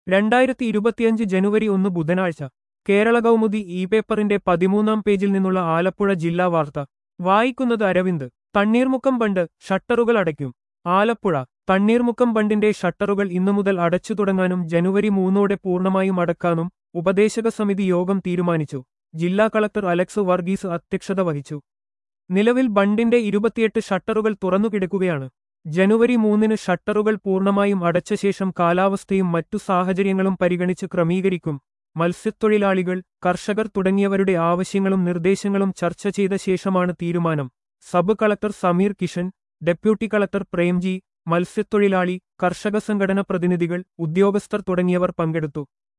രണ്ടായിരത്തി ഇരുപത്തിയഞ്ച് ജനുവരി ഒന്ന് ബുധനാഴ്ച കേരള കൗമുദി ഇ പേപ്പറിന്റെ പതിമൂന്നാം പേജിൽ നിന്നുള്ള ആലപ്പുഴ ജില്ലാ വാർത്ത വായിക്കുന്നത് അരവിന്ദ് തണ്ണീർമുക്കം ബണ്ട് ഷട്ടറുകൾ അടയ്ക്കും ആലപ്പുഴ തണ്ണീർമുക്കം ബണ്ടിന്റെ ഷട്ടറുകൾ ഇന്നു മുതൽ അടച്ചു തുടങ്ങാനും ജനുവരി മൂന്നോടെ പൂർണ്ണമായും അടക്കാനും ഉപദേശക സമിതി യോഗം തീരുമാനിച്ചു ജില്ലാ കളക്ടർ അലക്സ് വർഗീസ് അധ്യക്ഷത വഹിച്ചു നിലവിൽ ബണ്ടിന്റെ ഇരുപത്തിയെട്ട് ഷട്ടറുകൾ തുറന്നുകിടക്കുകയാണ് ജനുവരി മൂന്നിന് ഷട്ടറുകൾ പൂർണ്ണമായും അടച്ച ശേഷം കാലാവസ്ഥയും മറ്റു സാഹചര്യങ്ങളും പരിഗണിച്ച് ക്രമീകരിക്കും മത്സ്യത്തൊഴിലാളികൾ കർഷകർ തുടങ്ങിയവരുടെ ആവശ്യങ്ങളും നിർദ്ദേശങ്ങളും ചർച്ച ചെയ്ത ശേഷമാണ് തീരുമാനം sub collector Sameer Kishan deputy collector Premji മത്സ്യത്തൊഴിലാളി കർഷക സംഘടന പ്രതിനിധികൾ ഉദ്യോഗസ്ഥർ തുടങ്ങിയവർ പങ്കെടുത്തു